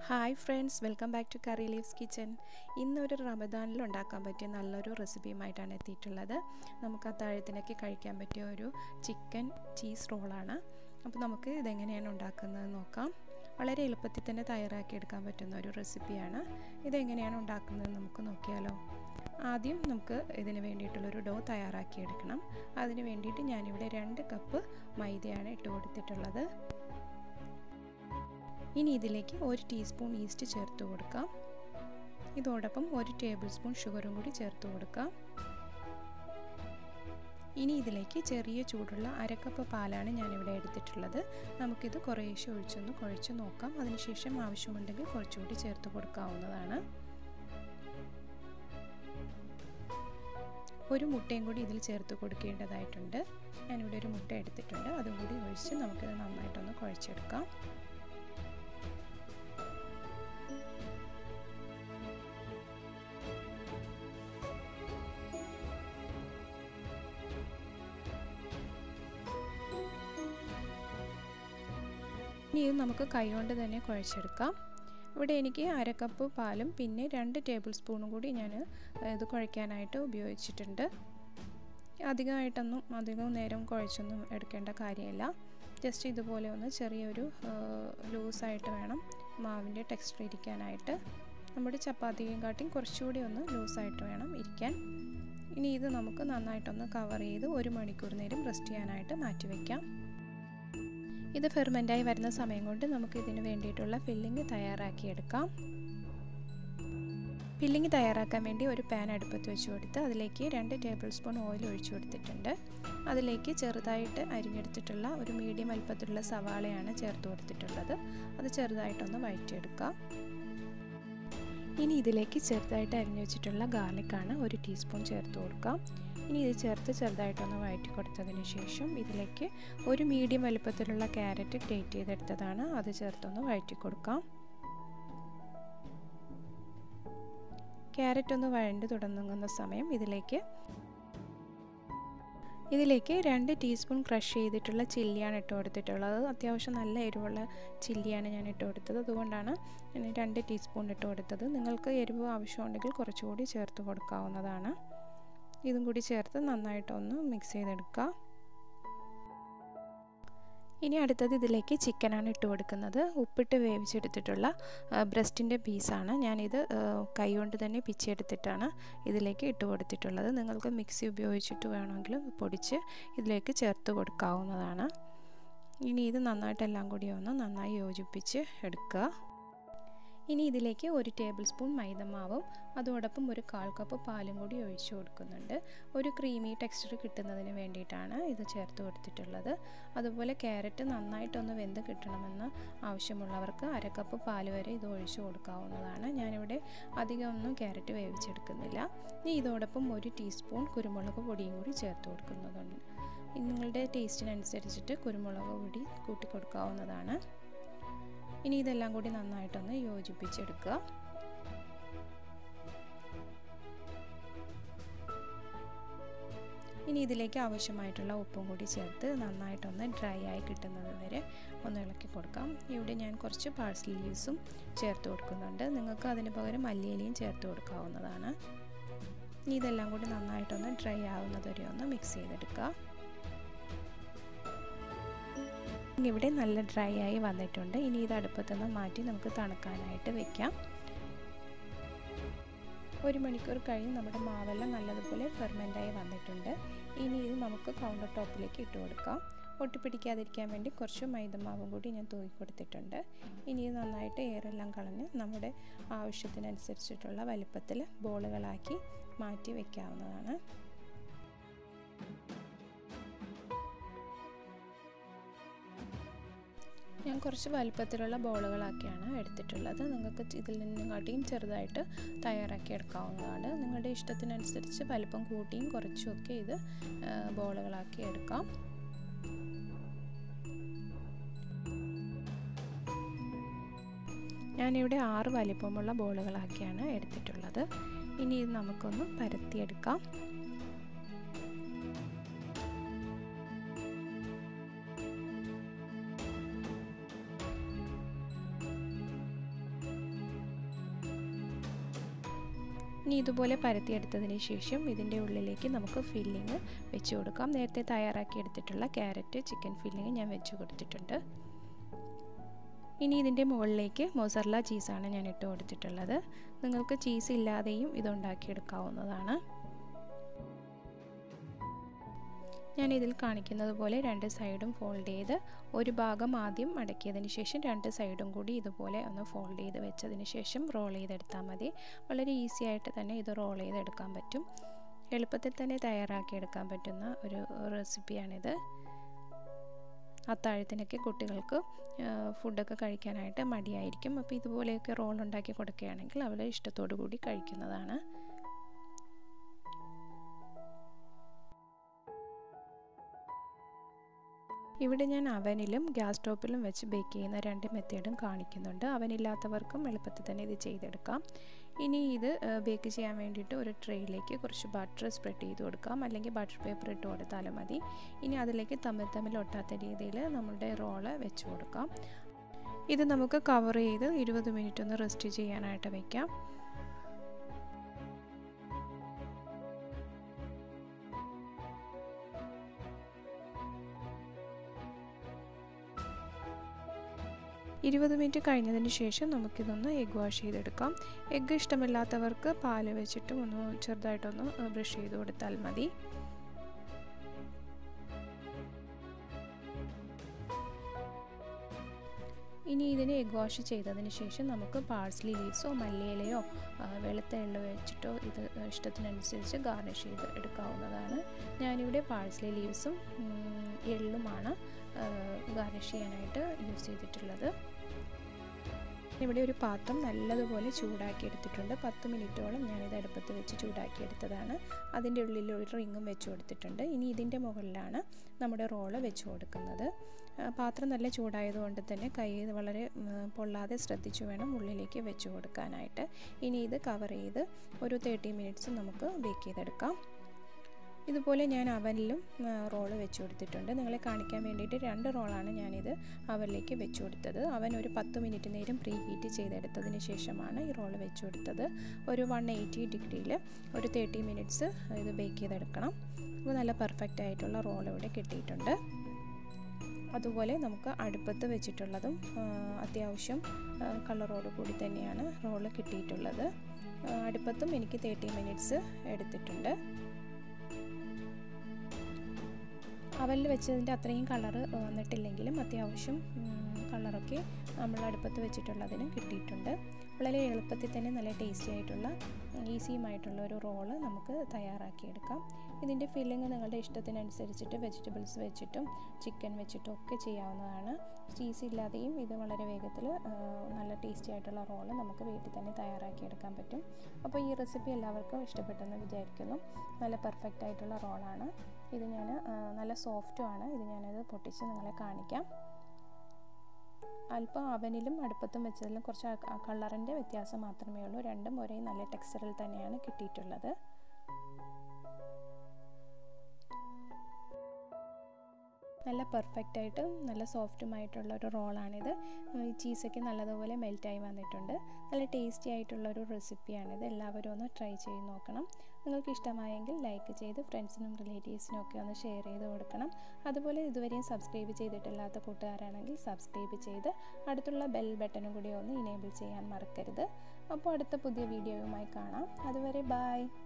hi friends welcome back to curry leaves kitchen ഇന്നൊരു റമദാനിൽ ഉണ്ടാക്കാൻ പറ്റിയ നല്ലൊരു റെസിപ്പിയുമായിട്ടാണ് എത്തിയിട്ടുള്ളത് നമുക്ക് അത്താഴത്തിനൊക്കെ കഴിക്കാൻ പറ്റിയ ഒരു ചിക്കൻ ചീസ് റോളാണ് അപ്പോൾ നമുക്ക് ഇതെങ്ങനെയാണ് ഉണ്ടാക്കുന്നത് നോക്കാം വളരെ എളുപ്പത്തിൽ തന്നെ തയ്യാറാക്കി എടുക്കാൻ പറ്റുന്ന ഒരു റെസിപ്പിയാണ് ഇതെങ്ങനെയാണ് ഉണ്ടാക്കുന്നത് നമുക്ക് നോക്കിയാലോ ആദ്യം നമുക്ക് ഇതിന് വേണ്ടിയിട്ടുള്ളൊരു ഡോ തയ്യാറാക്കി എടുക്കണം അതിന് വേണ്ടിയിട്ട് ഞാനിവിടെ രണ്ട് കപ്പ് മൈദയാണ് ഇട്ട് കൊടുത്തിട്ടുള്ളത് ഇനി ഇതിലേക്ക് ഒരു ടീസ്പൂൺ ഈസ്റ്റ് ചേർത്ത് കൊടുക്കാം ഇതോടൊപ്പം ഒരു ടേബിൾ സ്പൂൺ ഷുഗറും കൂടി ചേർത്ത് കൊടുക്കാം ഇനി ഇതിലേക്ക് ചെറിയ ചൂടുള്ള അരക്കപ്പ് പാലാണ് ഞാനിവിടെ എടുത്തിട്ടുള്ളത് നമുക്കിത് കുറേശ്ശെ ഒഴിച്ചൊന്ന് കുഴച്ച് നോക്കാം അതിനുശേഷം ആവശ്യമുണ്ടെങ്കിൽ കുറച്ചുകൂടി ചേർത്ത് കൊടുക്കാവുന്നതാണ് ഒരു മുട്ടയും കൂടി ഇതിൽ ചേർത്ത് കൊടുക്കേണ്ടതായിട്ടുണ്ട് ഞാനിവിടെ ഒരു മുട്ട എടുത്തിട്ടുണ്ട് അതും കൂടി ഒഴിച്ച് നമുക്കിത് നന്നായിട്ടൊന്ന് കുഴച്ചെടുക്കാം ഇനി ഇത് നമുക്ക് കൈകൊണ്ട് തന്നെ കുഴച്ചെടുക്കാം ഇവിടെ എനിക്ക് അര കപ്പ് പാലും പിന്നെ രണ്ട് ടേബിൾ സ്പൂണും കൂടി ഞാൻ ഇത് കുഴയ്ക്കാനായിട്ട് ഉപയോഗിച്ചിട്ടുണ്ട് അധികമായിട്ടൊന്നും അധികം നേരം കുഴച്ചൊന്നും എടുക്കേണ്ട കാര്യമില്ല ജസ്റ്റ് ഇതുപോലെ ഒന്ന് ചെറിയൊരു ലൂസായിട്ട് വേണം മാവിൻ്റെ ടെക്സ്ചർ ഇരിക്കാനായിട്ട് നമ്മുടെ ചപ്പാത്തിയും കാട്ടിയും കുറച്ചുകൂടി ഒന്ന് ലൂസായിട്ട് വേണം ഇരിക്കാൻ ഇനി ഇത് നമുക്ക് നന്നായിട്ടൊന്ന് കവർ ചെയ്ത് ഒരു മണിക്കൂർ നേരം റെസ്റ്റ് ചെയ്യാനായിട്ട് മാറ്റി വയ്ക്കാം ഇത് ഫെർമെൻ്റായി വരുന്ന സമയം കൊണ്ട് നമുക്ക് ഇതിന് വേണ്ടിയിട്ടുള്ള ഫില്ലിങ് തയ്യാറാക്കിയെടുക്കാം ഫില്ലിങ് തയ്യാറാക്കാൻ വേണ്ടി ഒരു പാൻ അടുപ്പത്ത് വെച്ച് കൊടുത്ത് അതിലേക്ക് രണ്ട് ടേബിൾ സ്പൂൺ ഓയിൽ ഒഴിച്ചു കൊടുത്തിട്ടുണ്ട് അതിലേക്ക് ചെറുതായിട്ട് അരിഞ്ഞെടുത്തിട്ടുള്ള ഒരു മീഡിയം വലുപ്പത്തിലുള്ള സവാളയാണ് ചേർത്ത് കൊടുത്തിട്ടുള്ളത് അത് ചെറുതായിട്ടൊന്ന് വഴറ്റിയെടുക്കാം ഇനി ഇതിലേക്ക് ചെറുതായിട്ട് അരിഞ്ഞു വെച്ചിട്ടുള്ള ഗാർലിക്കാണ് ഒരു ടീസ്പൂൺ ചേർത്ത് കൊടുക്കാം ഇനി ഇത് ചേർത്ത് ചെറുതായിട്ടൊന്ന് വഴറ്റി കൊടുത്തതിന് ശേഷം ഇതിലേക്ക് ഒരു മീഡിയം വലുപ്പത്തിലുള്ള ക്യാരറ്റ് ഗ്രേറ്റ് ചെയ്തെടുത്തതാണ് അത് ചേർത്തൊന്ന് വഴറ്റി കൊടുക്കാം ക്യാരറ്റ് ഒന്ന് വഴണ്ട് തുടങ്ങുന്ന സമയം ഇതിലേക്ക് ഇതിലേക്ക് രണ്ട് ടീസ്പൂൺ ക്രഷ് ചെയ്തിട്ടുള്ള ചില്ലിയാണ് ഇട്ട് കൊടുത്തിട്ടുള്ളത് അത്യാവശ്യം നല്ല എരിവുള്ള ചില്ലിയാണ് ഞാൻ ഇട്ട് കൊടുത്തത് അതുകൊണ്ടാണ് ഞാൻ രണ്ട് ടീസ്പൂൺ ഇട്ട് കൊടുത്തത് നിങ്ങൾക്ക് എരിവ് ആവശ്യമുണ്ടെങ്കിൽ കുറച്ചുകൂടി ചേർത്ത് കൊടുക്കാവുന്നതാണ് ഇതും കൂടി ചേർത്ത് നന്നായിട്ടൊന്ന് മിക്സ് ചെയ്തെടുക്കുക ഇനി അടുത്തത് ഇതിലേക്ക് ചിക്കനാണ് ഇട്ട് കൊടുക്കുന്നത് ഉപ്പിട്ട് വേവിച്ചെടുത്തിട്ടുള്ള ബ്രസ്റ്റിൻ്റെ പീസാണ് ഞാനിത് കൈകൊണ്ട് തന്നെ പിച്ചെടുത്തിട്ടാണ് ഇതിലേക്ക് ഇട്ട് കൊടുത്തിട്ടുള്ളത് നിങ്ങൾക്ക് മിക്സി ഉപയോഗിച്ചിട്ട് വേണമെങ്കിൽ പൊടിച്ച് ഇതിലേക്ക് ചേർത്ത് കൊടുക്കാവുന്നതാണ് ഇനി ഇത് നന്നായിട്ടെല്ലാം കൂടി ഒന്ന് നന്നായി യോജിപ്പിച്ച് എടുക്കുക ഇനി ഇതിലേക്ക് ഒരു ടേബിൾ സ്പൂൺ മൈദമാവും അതോടൊപ്പം ഒരു കാൽ കപ്പ് പാലും കൂടി ഒഴിച്ചു കൊടുക്കുന്നുണ്ട് ഒരു ക്രീമി ടെക്സ്ചർ കിട്ടുന്നതിന് വേണ്ടിയിട്ടാണ് ഇത് ചേർത്ത് കൊടുത്തിട്ടുള്ളത് അതുപോലെ ക്യാരറ്റ് നന്നായിട്ടൊന്ന് വെന്ത് കിട്ടണമെന്ന് ആവശ്യമുള്ളവർക്ക് അര കപ്പ് പാൽ വരെ ഇത് ഒഴിച്ചു കൊടുക്കാവുന്നതാണ് ഞാനിവിടെ അധികം ഒന്നും ക്യാരറ്റ് വേവിച്ചെടുക്കുന്നില്ല ഇനി ഇതോടൊപ്പം ഒരു ടീസ്പൂൺ കുരുമുളക് പൊടിയും കൂടി ചേർത്ത് കൊടുക്കുന്നതുണ്ട് നിങ്ങളുടെ ടേസ്റ്റിനനുസരിച്ചിട്ട് കുരുമുളക് പൊടി കൂട്ടി കൊടുക്കാവുന്നതാണ് ഇനി ഇതെല്ലാം കൂടി നന്നായിട്ടൊന്ന് യോജിപ്പിച്ചെടുക്കുക ഇനി ഇതിലേക്ക് ആവശ്യമായിട്ടുള്ള ഉപ്പും കൂടി ചേർത്ത് നന്നായിട്ടൊന്ന് ഡ്രൈ ആയി കിട്ടുന്നത് വരെ ഒന്ന് ഇളക്കി കൊടുക്കാം ഇവിടെ ഞാൻ കുറച്ച് പാഴ്സൽ ലീവ്സും ചേർത്ത് കൊടുക്കുന്നുണ്ട് നിങ്ങൾക്ക് അതിന് പകരം മല്ലിയിലയും ചേർത്ത് കൊടുക്കാവുന്നതാണ് ഇനി ഇതെല്ലാം കൂടി നന്നായിട്ടൊന്ന് ഡ്രൈ ആവുന്നത് വരെ ഒന്ന് മിക്സ് ചെയ്തെടുക്കുക ഇവിടെ നല്ല ഡ്രൈ ആയി വന്നിട്ടുണ്ട് ഇനി ഇത് അടുപ്പത്തു നിന്ന് മാറ്റി നമുക്ക് തണുക്കാനായിട്ട് വെക്കാം ഒരു മണിക്കൂർ കഴിഞ്ഞ് നമ്മുടെ മാവെല്ലാം നല്ലതുപോലെ ഫെർമെൻ്റായി വന്നിട്ടുണ്ട് ഇനി ഇത് നമുക്ക് കൗണ്ടർ ടോപ്പിലേക്ക് ഇട്ട് കൊടുക്കാം ഒട്ടിപ്പിടിക്കാതിരിക്കാൻ വേണ്ടി കുറച്ച് മൈദമാവും കൂടി ഞാൻ തൂക്കി കൊടുത്തിട്ടുണ്ട് ഇനി ഇത് നന്നായിട്ട് എയറെല്ലാം കളഞ്ഞ് നമ്മുടെ ആവശ്യത്തിനനുസരിച്ചിട്ടുള്ള വലിപ്പത്തിൽ ബോളുകളാക്കി മാറ്റി വയ്ക്കാവുന്നതാണ് ഞാൻ കുറച്ച് വലുപ്പത്തിലുള്ള ബോളുകളാക്കിയാണ് എടുത്തിട്ടുള്ളത് നിങ്ങൾക്ക് ഇതിൽ നിന്നും കാട്ടിയും ചെറുതായിട്ട് തയ്യാറാക്കി എടുക്കാവുന്നതാണ് നിങ്ങളുടെ ഇഷ്ടത്തിനനുസരിച്ച് വലുപ്പം കൂട്ടിയും കുറച്ചും ഒക്കെ ഇത് ബോളുകളാക്കി എടുക്കാം ഞാനിവിടെ ആറ് വലിപ്പമുള്ള ബോളുകളാക്കിയാണ് എടുത്തിട്ടുള്ളത് ഇനി ഇത് നമുക്കൊന്ന് പരത്തിയെടുക്കാം ഇനി ഇതുപോലെ പരത്തിയെടുത്തതിന് ശേഷം ഇതിൻ്റെ ഉള്ളിലേക്ക് നമുക്ക് ഫില്ലിങ് വെച്ച് കൊടുക്കാം നേരത്തെ തയ്യാറാക്കി എടുത്തിട്ടുള്ള ക്യാരറ്റ് ചിക്കൻ ഫില്ലിങ് ഞാൻ വെച്ച് കൊടുത്തിട്ടുണ്ട് ഇനി ഇതിൻ്റെ മുകളിലേക്ക് മൊസറല ചീസാണ് ഞാൻ ഇട്ട് കൊടുത്തിട്ടുള്ളത് നിങ്ങൾക്ക് ചീസ് ഇല്ലാതെയും ഇത് ഉണ്ടാക്കിയെടുക്കാവുന്നതാണ് ഞാൻ ഇതിൽ കാണിക്കുന്നത് പോലെ രണ്ട് സൈഡും ഫോൾഡ് ചെയ്ത് ഒരു ഭാഗം ആദ്യം മടക്കിയതിന് ശേഷം രണ്ട് സൈഡും കൂടി ഇതുപോലെ ഒന്ന് ഫോൾഡ് ചെയ്ത് വെച്ചതിന് ശേഷം റോൾ ചെയ്തെടുത്താൽ മതി വളരെ ഈസി ആയിട്ട് തന്നെ ഇത് റോൾ ചെയ്തെടുക്കാൻ പറ്റും എളുപ്പത്തിൽ തന്നെ തയ്യാറാക്കിയെടുക്കാൻ പറ്റുന്ന ഒരു റെസിപ്പിയാണിത് അത്താഴത്തിനൊക്കെ കുട്ടികൾക്ക് ഫുഡൊക്കെ കഴിക്കാനായിട്ട് മടിയായിരിക്കും അപ്പോൾ ഇതുപോലെയൊക്കെ റോൾ ഉണ്ടാക്കി കൊടുക്കുകയാണെങ്കിൽ അവർ ഇഷ്ടത്തോടു കൂടി കഴിക്കുന്നതാണ് ഇവിടെ ഞാൻ അവനിലും ഗ്യാസ് സ്റ്റോപ്പിലും വെച്ച് ബേക്ക് ചെയ്യുന്ന രണ്ട് മെത്തേഡും കാണിക്കുന്നുണ്ട് അവനില്ലാത്തവർക്കും എളുപ്പത്തിൽ തന്നെ ഇത് ചെയ്തെടുക്കാം ഇനി ഇത് ബേക്ക് ചെയ്യാൻ വേണ്ടിയിട്ട് ഒരു ട്രേയിലേക്ക് കുറച്ച് ബട്ടർ സ്പ്രെഡ് ചെയ്ത് കൊടുക്കാം അല്ലെങ്കിൽ ബട്ടർ പേപ്പർ ഇട്ട് കൊടുത്താലും മതി ഇനി അതിലേക്ക് തമ്മിൽ തമ്മിൽ ഒട്ടാത്ത രീതിയിൽ നമ്മുടെ റോള് വെച്ച് കൊടുക്കാം ഇത് നമുക്ക് കവർ ചെയ്ത് ഇരുപത് മിനിറ്റ് ഒന്ന് റെസ്റ്റ് ചെയ്യാനായിട്ട് വയ്ക്കാം ഇരുപത് മിനിറ്റ് കഴിഞ്ഞതിന് ശേഷം നമുക്കിതൊന്ന് എഗ് വാഷ് ചെയ്തെടുക്കാം എഗ്ഗ് ഇഷ്ടമില്ലാത്തവർക്ക് പാല് വെച്ചിട്ടും ഒന്ന് ചെറുതായിട്ടൊന്ന് ബ്രഷ് ചെയ്ത് കൊടുത്താൽ മതി ഇനി ഇതിന് എഗ് വാഷ് ചെയ്തതിന് ശേഷം നമുക്ക് പാഴ്സ്ലി ലീവ്സോ മല്ലിയിലയോ വെളുത്ത എള്ള് വെച്ചിട്ടോ ഇത് ഇഷ്ടത്തിനനുസരിച്ച് ഗാർണിഷ് ചെയ്ത് എടുക്കാവുന്നതാണ് ഞാനിവിടെ പാഴ്സ്ലി ലീവ്സും എള്ളുമാണ് ഗാർണിഷ് ചെയ്യാനായിട്ട് യൂസ് ചെയ്തിട്ടുള്ളത് ഇവിടെ ഒരു പാത്രം നല്ലതുപോലെ ചൂടാക്കി എടുത്തിട്ടുണ്ട് പത്ത് മിനിറ്റോളം ഞാനിത് അടുപ്പത്ത് വെച്ച് ചൂടാക്കി എടുത്തതാണ് അതിൻ്റെ ഉള്ളിൽ ഒരു റിങ്ങും വെച്ച് കൊടുത്തിട്ടുണ്ട് ഇനി ഇതിൻ്റെ മുകളിലാണ് നമ്മുടെ റോള് വെച്ച് കൊടുക്കുന്നത് പാത്രം നല്ല ചൂടായതുകൊണ്ട് തന്നെ കൈ വളരെ പൊള്ളാതെ ശ്രദ്ധിച്ചു വേണം ഉള്ളിലേക്ക് വെച്ച് കൊടുക്കാനായിട്ട് ഇനി ഇത് കവർ ചെയ്ത് ഒരു തേർട്ടി മിനിറ്റ്സ് നമുക്ക് ബേക്ക് ചെയ്തെടുക്കാം ഇതുപോലെ ഞാൻ അവനിലും റോള് വെച്ച് കൊടുത്തിട്ടുണ്ട് നിങ്ങളെ കാണിക്കാൻ വേണ്ടിയിട്ട് രണ്ട് റോളാണ് ഞാനിത് അവനിലേക്ക് വെച്ച് കൊടുത്തത് അവൻ ഒരു പത്ത് മിനിറ്റ് നേരം പ്രീ ഹീറ്റ് ചെയ്തെടുത്തതിന് ശേഷമാണ് ഈ റോള് വെച്ച് കൊടുത്തത് ഒരു വൺ എയ്റ്റി ഡിഗ്രിയിൽ ഒരു തേർട്ടി മിനിറ്റ്സ് ഇത് ബേക്ക് ചെയ്തെടുക്കണം അപ്പോൾ നല്ല പെർഫെക്റ്റ് ആയിട്ടുള്ള റോൾ ഇവിടെ കിട്ടിയിട്ടുണ്ട് അതുപോലെ നമുക്ക് അടുപ്പത്ത് വെച്ചിട്ടുള്ളതും അത്യാവശ്യം കളറോട് കൂടി തന്നെയാണ് റോള് കിട്ടിയിട്ടുള്ളത് അടുപ്പത്തും എനിക്ക് തേർട്ടി മിനിറ്റ്സ് എടുത്തിട്ടുണ്ട് അവലിൽ വെച്ചതിൻ്റെ അത്രയും കളറ് വന്നിട്ടില്ലെങ്കിലും അത്യാവശ്യം കളറൊക്കെ നമ്മൾ അടുപ്പത്ത് വെച്ചിട്ടുള്ളതിനും കിട്ടിയിട്ടുണ്ട് വളരെ എളുപ്പത്തിൽ തന്നെ നല്ല ടേസ്റ്റി ആയിട്ടുള്ള ഈസിയുമായിട്ടുള്ള ഒരു റോള് നമുക്ക് തയ്യാറാക്കിയെടുക്കാം ഇതിൻ്റെ ഫില്ലിങ് നിങ്ങളുടെ ഇഷ്ടത്തിനനുസരിച്ചിട്ട് വെജിറ്റബിൾസ് വെച്ചിട്ടും ചിക്കൻ വെച്ചിട്ടും ഒക്കെ ചെയ്യാവുന്നതാണ് ചീസ് ഇല്ലാതെയും ഇത് വളരെ വേഗത്തിൽ നല്ല ടേസ്റ്റി ആയിട്ടുള്ള റോള് നമുക്ക് വീട്ടിൽ തന്നെ തയ്യാറാക്കിയെടുക്കാൻ പറ്റും അപ്പോൾ ഈ റെസിപ്പി എല്ലാവർക്കും ഇഷ്ടപ്പെട്ടെന്ന് വിചാരിക്കുന്നു നല്ല പെർഫെക്റ്റ് ആയിട്ടുള്ള റോളാണ് ഇത് ഞാൻ നല്ല സോഫ്റ്റുമാണ് ഇത് ഞാനത് പൊട്ടിച്ച് നിങ്ങളെ കാണിക്കാം അല്പം അവനിലും അടുപ്പത്തും വെച്ചതിലും കുറച്ച് കളറിൻ്റെ വ്യത്യാസം മാത്രമേ ഉള്ളൂ രണ്ടും ഒരേ നല്ല ടെക്സ്ചറിൽ തന്നെയാണ് കിട്ടിയിട്ടുള്ളത് നല്ല പെർഫെക്റ്റ് ആയിട്ട് നല്ല സോഫ്റ്റുമായിട്ടുള്ള ഒരു റോളാണിത് ഈ ചീസൊക്കെ നല്ലതുപോലെ മെൽറ്റായി വന്നിട്ടുണ്ട് നല്ല ടേസ്റ്റി ആയിട്ടുള്ള ഒരു റെസിപ്പിയാണിത് എല്ലാവരും ഒന്ന് ട്രൈ ചെയ്ത് നോക്കണം നിങ്ങൾക്ക് ഇഷ്ടമായെങ്കിൽ ലൈക്ക് ചെയ്ത് ഫ്രണ്ട്സിനും റിലേറ്റീവ്സിനും ഒക്കെ ഒന്ന് ഷെയർ ചെയ്ത് കൊടുക്കണം അതുപോലെ ഇതുവരെയും സബ്സ്ക്രൈബ് ചെയ്തിട്ടില്ലാത്ത കൂട്ടുകാരാണെങ്കിൽ സബ്സ്ക്രൈബ് ചെയ്ത് അടുത്തുള്ള ബെൽ ബട്ടണും കൂടി ഒന്ന് ഇനേബിൾ ചെയ്യാൻ മറക്കരുത് അപ്പോൾ അടുത്ത പുതിയ വീഡിയോയുമായി കാണാം അതുവരെ ബായ്